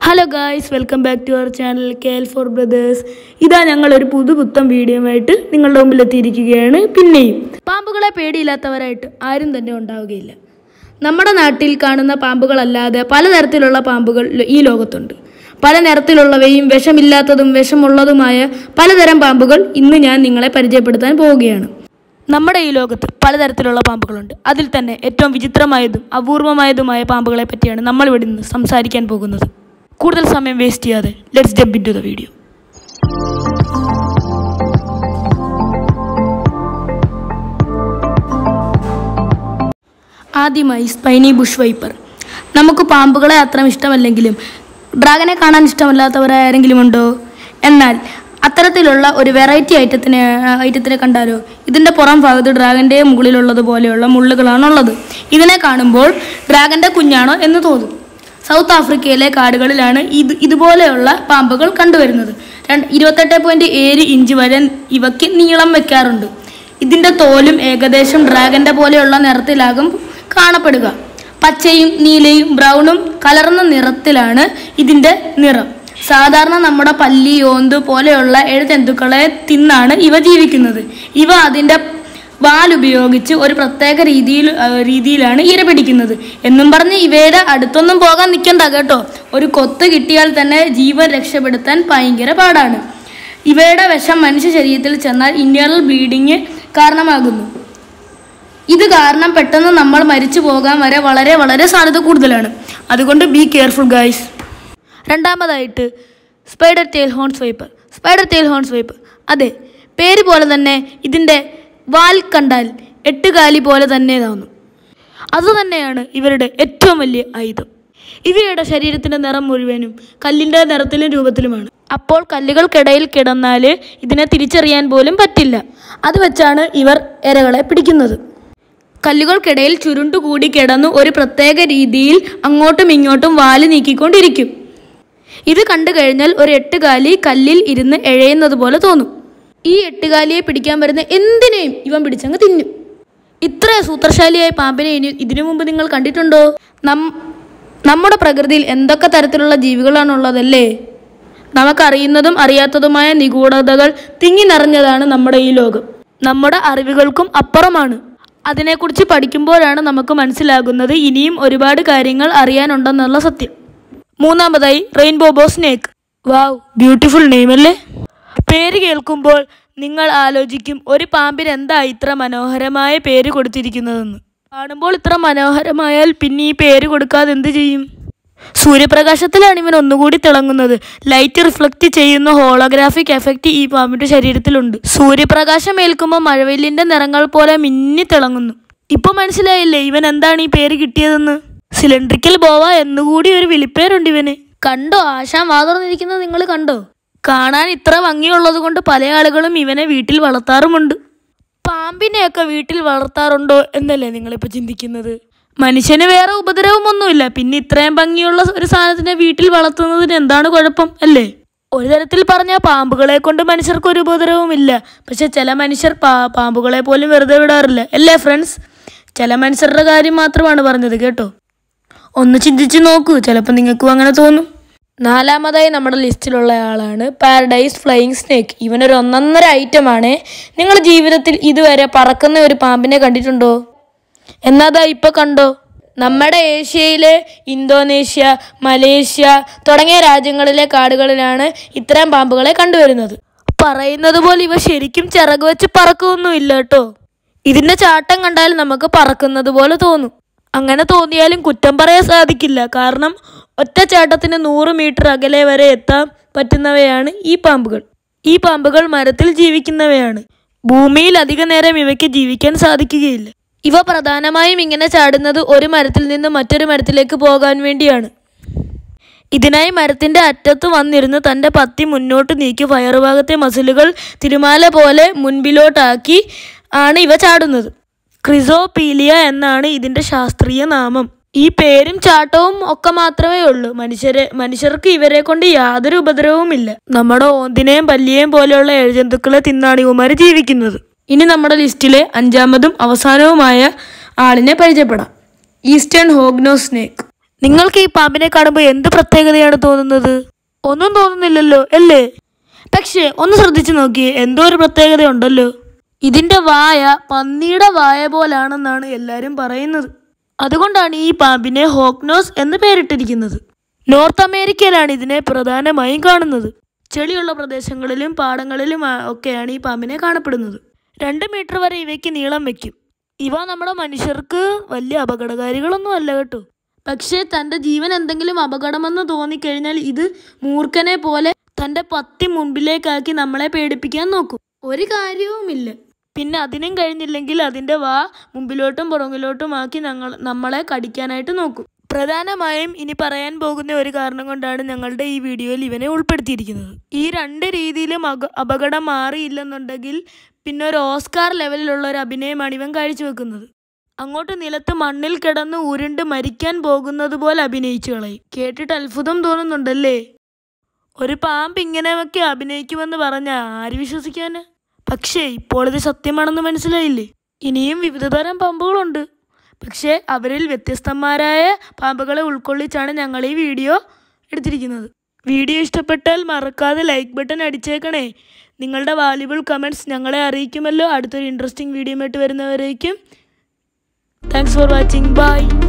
hello guys welcome back to our channel K L four brothers ഇതാ ഞങ്ങൾ ഒരു പുതുപുത്തൻ വീഡിയോയുമായിട്ട് നിങ്ങളുടെ മുമ്പിൽ എത്തിയിരിക്കുകയാണ് പിന്നെയും പാമ്പുകളെ പേടിയില്ലാത്തവരായിട്ട് ആരും തന്നെ ഉണ്ടാവുകയില്ല നമ്മുടെ നാട്ടിൽ കാണുന്ന പാമ്പുകളല്ലാതെ പലതരത്തിലുള്ള പാമ്പുകൾ ലോ- ഈ ലോകത്തുണ്ട് പല നിറത്തിലുള്ളവയും വിഷമില്ലാത്തതും വിഷമുള്ളതുമായ പലതരം പാമ്പുകൾ ഇന്ന് ഞാൻ നിങ്ങളെ പരിചയപ്പെടുത്താൻ പോവുകയാണ് നമ്മുടെ ഈ ലോകത്ത് പലതരത്തിലുള്ള പാമ്പുകളുണ്ട് അതിൽ തന്നെ ഏറ്റവും വിചിത്രമായതും അപൂർവമായതുമായ പാമ്പുകളെ പറ്റിയാണ് നമ്മൾ ഇവിടെ നിന്ന് സംസാരിക്കാൻ പോകുന്നത് കൂടുതൽ സമയം വേസ്റ്റ് ചെയ്യാതെ let's jump into the video ആദ്യമായി സ്പൈനി ബുഷ് വൈപ്പർ നമുക്ക് പാമ്പുകളെ അത്ര ഇഷ്ടമല്ലെങ്കിലും ഡ്രാഗനെ കാണാൻ ഇഷ്ടമല്ലാത്തവരാരെങ്കിലും ഉണ്ടോ എന്നാൽ അത്തരത്തിലുള്ള ഒരു വെറൈറ്റി ഐറ്റത്തിനെ ഐറ്റത്തിനെ കണ്ടാലോ ഇതിൻ്റെ പുറം ഭാഗത്ത് ഡ്രാഗൻ്റെ മുകളിലുള്ളത് പോലെയുള്ള മുള്ളുകളാണുള്ളത് ഇതിനെ കാണുമ്പോൾ ഡ്രാഗൻ്റെ കുഞ്ഞാണോ എന്ന് തോന്നും സൗത്ത് ആഫ്രിക്കയിലെ കാടുകളിലാണ് ഇത് ഇതുപോലെയുള്ള പാമ്പുകൾ കണ്ടുവരുന്നത് രണ്ട് ഇരുപത്തെട്ട് പോയിൻറ്റ് ഏഴ് ഇഞ്ച് വരെ ഇവയ്ക്ക് നീളം വെക്കാറുണ്ട് ഇതിൻ്റെ തോലും ഏകദേശം ഡ്രാഗൻ്റെ പോലെയുള്ള നിറത്തിലാകും കാണപ്പെടുക പച്ചയും നീലയും ബ്രൗണും കലർന്ന നിറത്തിലാണ് ഇതിൻ്റെ നിറം സാധാരണ നമ്മുടെ പല്ലി ഓന്ത് പോലെയുള്ള എഴുജന്തുക്കളെ തിന്നാണ് ഇവ ജീവിക്കുന്നത് ഇവ അതിൻ്റെ വാലുപയോഗിച്ച് ഒരു പ്രത്യേക രീതിയിൽ ആ, രീതിയിലാണ് ഇര പിടിക്കുന്നത് എന്നും പറഞ്ഞ് ഇവയുടെ അടുത്തൊന്നും പോകാൻ നിൽക്കണ്ട കേട്ടോ ഒരു കൊത്ത് കിട്ടിയാൽ തന്നെ ജീവൻ രക്ഷപ്പെടുത്താൻ ഭയങ്കര പാടാണ് ഇവയുടെ വിഷം മനുഷ്യ ശരീരത്തിൽ ചെന്നാൽ ഇന്റേണൽ ബ്ലീഡിങ് കാരണമാകുന്നു ഇത് കാരണം പെട്ടെന്ന് നമ്മൾ മരിച്ചു പോകാൻ വരെ വളരെ വളരെ സാധ്യത കൂടുതലാണ് അതുകൊണ്ട് ബി കെയർഫുൾ ഗൈസ് രണ്ടാമതായിട്ട് spider tail horns viper spider tail horns viper അതെ പേര് പോലെ തന്നെ ഇതിൻ്റെ വാൽ കണ്ടാൽ എട്ടുകാലി പോലെ തന്നെ തോന്നും അതുതന്നെയാണ് ഇവരുടെ ഏറ്റവും വലിയ ആയുധം ഇവയുടെ ശരീരത്തിൻ്റെ നിറം മുഴുവനും കല്ലിൻ്റെ നിറത്തിലും രൂപത്തിലുമാണ് അപ്പോൾ കല്ലുകൾക്കിടയിൽ കിടന്നാൽ ഇതിനെ തിരിച്ചറിയാൻ പോലും പറ്റില്ല അത് വെച്ചാണ് ഇവർ ഇരകളെ പിടിക്കുന്നത് കല്ലുകൾക്കിടയിൽ ചുരുണ്ടുകൂടി കിടന്നു ഒരു പ്രത്യേക രീതിയിൽ അങ്ങോട്ടും ഇങ്ങോട്ടും വാല് നീക്കിക്കൊണ്ടിരിക്കും ഇത് കണ്ടു കഴിഞ്ഞാൽ ഒരു എട്ടുകാലി കല്ലിൽ ഇരുന്ന് എഴയുന്നത് പോലെ തോന്നും ഈ എട്ടുകാലിയെ പിടിക്കാൻ വരുന്ന എന്തിനേയും ഇവൻ പിടിച്ചങ്ങ് തിന്നും ഇത്ര സൂത്രശാലിയായ പാമ്പിനെ ഇനി ഇതിനു മുമ്പ് നിങ്ങൾ കണ്ടിട്ടുണ്ടോ നം നമ്മുടെ പ്രകൃതിയിൽ എന്തൊക്കെ തരത്തിലുള്ള ജീവികളാണുള്ളതല്ലേ നമുക്കറിയുന്നതും അറിയാത്തതുമായ നിഗൂഢതകൾ തിങ്ങി നിറഞ്ഞതാണ് നമ്മുടെ ഈ ലോകം നമ്മുടെ അറിവുകൾക്കും അപ്പുറമാണ് അതിനെക്കുറിച്ച് പഠിക്കുമ്പോഴാണ് നമുക്ക് മനസ്സിലാകുന്നത് ഇനിയും ഒരുപാട് കാര്യങ്ങൾ അറിയാനുണ്ടെന്നുള്ള സത്യം മൂന്നാമതായി റെയിൻബോ ബോ സ്നേക്ക് വാവ് ബ്യൂട്ടിഫുൾ നെയിം അല്ലേ പേര് കേൾക്കുമ്പോൾ നിങ്ങൾ ആലോചിക്കും ഒരു പാമ്പിന് എന്താ ഇത്ര മനോഹരമായ പേര് കൊടുത്തിരിക്കുന്നതെന്ന് കാണുമ്പോൾ ഇത്ര മനോഹരമായാൽ പിന്നെ ഈ പേര് കൊടുക്കാതെ എന്ത് ചെയ്യും സൂര്യപ്രകാശത്തിലാണ് ഇവൻ ഒന്നുകൂടി തിളങ്ങുന്നത് ലൈറ്റ് റിഫ്ലക്റ്റ് ചെയ്യുന്ന ഹോളോഗ്രാഫിക് എഫക്റ്റ് ഈ പാമ്പിന്റെ ശരീരത്തിലുണ്ട് സൂര്യപ്രകാശം ഏൽക്കുമ്പോൾ മഴവെല്ലിന്റെ നിറങ്ങൾ പോലെ മിന്നി തിളങ്ങുന്നു ഇപ്പൊ മനസ്സിലായില്ലേ ഇവൻ എന്താണ് ഈ പേര് കിട്ടിയതെന്ന് സിലിണ്ട്രിക്കൽ ബോവ എന്നുകൂടി ഒരു വിളിപ്പേരുണ്ട് ഇവന് കണ്ടോ ആശാൻ വാതുറന്നിരിക്കുന്നത് നിങ്ങൾ കണ്ടോ കാണാൻ ഇത്ര ഭംഗിയുള്ളത് കൊണ്ട് പല ആളുകളും ഇവനെ വീട്ടിൽ വളർത്താറുമുണ്ട് പാമ്പിനെയൊക്കെ വീട്ടിൽ വളർത്താറുണ്ടോ എന്നല്ലേ നിങ്ങളിപ്പോൾ ചിന്തിക്കുന്നത് മനുഷ്യന് വേറെ ഉപദ്രവമൊന്നുമില്ല പിന്നെ ഇത്രയും ഭംഗിയുള്ള ഒരു സാധനത്തിനെ വീട്ടിൽ വളർത്തുന്നതിന് എന്താണ് കുഴപ്പം അല്ലേ ഒരു തരത്തിൽ പറഞ്ഞാൽ പാമ്പുകളെ കൊണ്ട് മനുഷ്യർക്ക് ഒരു ഉപദ്രവമില്ല പക്ഷെ ചില മനുഷ്യർ പാ പാമ്പുകളെ പോലും വെറുതെ വിടാറില്ല അല്ലേ ഫ്രണ്ട്സ് ചില മനുഷ്യരുടെ കാര്യം മാത്രമാണ് പറഞ്ഞത് കേട്ടോ ഒന്ന് ചിന്തിച്ച് നോക്കൂ ചിലപ്പോൾ നിങ്ങൾക്കും അങ്ങനെ തോന്നും നാലാമതായി നമ്മുടെ ലിസ്റ്റിലുള്ള ആളാണ് പാരഡൈസ് ഫ്ലൈയിങ് സ്നേക്ക് ഇവനൊരു ഒന്നൊന്നര ഐറ്റമാണ് നിങ്ങൾ ജീവിതത്തിൽ ഇതുവരെ പറക്കുന്ന ഒരു പാമ്പിനെ കണ്ടിട്ടുണ്ടോ എന്നാതാ ഇപ്പൊ കണ്ടോ നമ്മുടെ ഏഷ്യയിലെ ഇന്തോനേഷ്യ മലേഷ്യ തുടങ്ങിയ രാജ്യങ്ങളിലെ കാടുകളിലാണ് ഇത്തരം പാമ്പുകളെ കണ്ടുവരുന്നത് പറയുന്നത് പോലെ ഇവ ശരിക്കും ചിറക് വെച്ച് പറക്കൊന്നുമില്ല കേട്ടോ ഇതിന്റെ ചാട്ടം കണ്ടാൽ നമുക്ക് പറക്കുന്നത് പോലെ തോന്നും അങ്ങനെ തോന്നിയാലും കുറ്റം പറയാൻ സാധിക്കില്ല കാരണം ഒറ്റ ചാട്ടത്തിന് നൂറ് മീറ്റർ അകലെ വരെ എത്താൻ പറ്റുന്നവയാണ് ഈ പാമ്പുകൾ ഈ പാമ്പുകൾ മരത്തിൽ ജീവിക്കുന്നവയാണ് ഭൂമിയിൽ അധിക നേരം ഇവയ്ക്ക് ജീവിക്കാൻ സാധിക്കുകയില്ല ഇവ പ്രധാനമായും ഇങ്ങനെ ചാടുന്നത് ഒരു മരത്തിൽ നിന്ന് മറ്റൊരു മരത്തിലേക്ക് പോകാൻ വേണ്ടിയാണ് ഇതിനായി മരത്തിന്റെ അറ്റത്ത് വന്നിരുന്ന് തന്റെ പത്തി മുന്നോട്ട് നീക്കി വയറുഭാഗത്തെ മസിലുകൾ തിരുമാല പോലെ മുൻപിലോട്ടാക്കി ആണ് ഇവ ചാടുന്നത് ക്രിസോപീലിയ എന്നാണ് ഇതിന്റെ ശാസ്ത്രീയ നാമം ഈ പേരും ചാട്ടവും ഒക്കെ മാത്രമേ ഉള്ളൂ മനുഷ്യരെ മനുഷ്യർക്ക് ഇവരെ കൊണ്ട് യാതൊരു ഉപദ്രവവുമില്ല നമ്മുടെ ഓന്തിനെയും പല്ലിയെയും പോലെയുള്ള ഏഴജന്തുക്കളെ തിന്നാണ് ഇവമാര് ജീവിക്കുന്നത് ഇനി നമ്മുടെ ലിസ്റ്റിലെ അഞ്ചാമതും അവസാനവുമായ ആളിനെ പരിചയപ്പെടാം ഈസ്റ്റേൺ ഹോഗ്നോ സ്നേക്ക് നിങ്ങൾക്ക് ഈ പാമ്പിനെ കാണുമ്പോൾ എന്ത് പ്രത്യേകതയാണ് തോന്നുന്നത് ഒന്നും തോന്നുന്നില്ലല്ലോ അല്ലേ പക്ഷേ ഒന്ന് ശ്രദ്ധിച്ചു നോക്കിയേ എന്തോ ഒരു പ്രത്യേകത ഉണ്ടല്ലോ ഇതിന്റെ വായ പന്നിയുടെ വായ പോലാണെന്നാണ് എല്ലാവരും പറയുന്നത് അതുകൊണ്ടാണ് ഈ പാമ്പിനെ ഹോക്നോസ് എന്ന് പേരിട്ടിരിക്കുന്നത് നോർത്ത് അമേരിക്കയിലാണ് ഇതിനെ പ്രധാനമായും കാണുന്നത് ചെളിയുള്ള പ്രദേശങ്ങളിലും പാടങ്ങളിലും ആ- ഒക്കെയാണ് ഈ പാമ്പിനെ കാണപ്പെടുന്നത് രണ്ട് മീറ്റർ വരെ ഇവയ്ക്ക് നീളം വെക്കും ഇവ നമ്മുടെ മനുഷ്യർക്ക് വലിയ അപകടകാരികളൊന്നും അല്ല കേട്ടോ പക്ഷേ തൻ്റെ ജീവൻ എന്തെങ്കിലും അപകടമെന്ന് തോന്നിക്കഴിഞ്ഞാൽ ഇത് മൂർഖനെ പോലെ തൻ്റെ പത്തി മുൻപിലേക്കാക്കി നമ്മളെ പേടിപ്പിക്കാൻ നോക്കും ഒരു കാര്യവുമില്ല പിന്നെ അതിനും കഴിഞ്ഞില്ലെങ്കിൽ അതിൻ്റെ വാ മുമ്പിലോട്ടും പുറകിലോട്ടും ആക്കി ഞങ്ങൾ നമ്മളെ കടിക്കാനായിട്ട് നോക്കും പ്രധാനമായും ഇനി പറയാൻ പോകുന്ന ഒരു കാരണം കൊണ്ടാണ് ഞങ്ങളുടെ ഈ വീഡിയോയിൽ ഇവനെ ഉൾപ്പെടുത്തിയിരിക്കുന്നത് ഈ രണ്ട് രീതിയിലും അക അപകടം മാറിയില്ലെന്നുണ്ടെങ്കിൽ പിന്നെ ഒരു ഓസ്കാർ ലെവലിലുള്ള ഒരു അഭിനയമാണ് ഇവൻ കാഴ്ചവെക്കുന്നത് അങ്ങോട്ട് നിലത്ത് മണ്ണിൽ കിടന്ന് ഉരുണ്ട് മരിക്കാൻ പോകുന്നത് പോലെ അഭിനയിച്ചു കളയും കേട്ടിട്ട് അത്ഭുതം തോന്നുന്നുണ്ടല്ലേ ഒരു പാമ്പ് ഇങ്ങനെയൊക്കെ അഭിനയിക്കുമെന്ന് പറഞ്ഞ ആര് വിശ്വസിക്കാന് പക്ഷേ ഇപ്പോൾ ഇത് സത്യമാണെന്ന് മനസ്സിലായില്ലേ ഇനിയും വിവിധതരം പാമ്പുകളുണ്ട് പക്ഷേ അവരിൽ വ്യത്യസ്തന്മാരായ പാമ്പുകളെ ഉൾക്കൊള്ളിച്ചാണ് ഞങ്ങൾ ഈ വീഡിയോ എടുത്തിരിക്കുന്നത് വീഡിയോ ഇഷ്ടപ്പെട്ടാൽ മറക്കാതെ ലൈക്ക് ബട്ടൺ അടിച്ചേക്കണേ നിങ്ങളുടെ വാല്യുബിൾ കമൻറ്റ്സ് ഞങ്ങളെ അറിയിക്കുമല്ലോ അടുത്തൊരു ഇൻട്രസ്റ്റിംഗ് വീഡിയോ ആയിട്ട് വരുന്നവരേക്കും താങ്ക്സ് ഫോർ വാച്ചിങ് ബൈ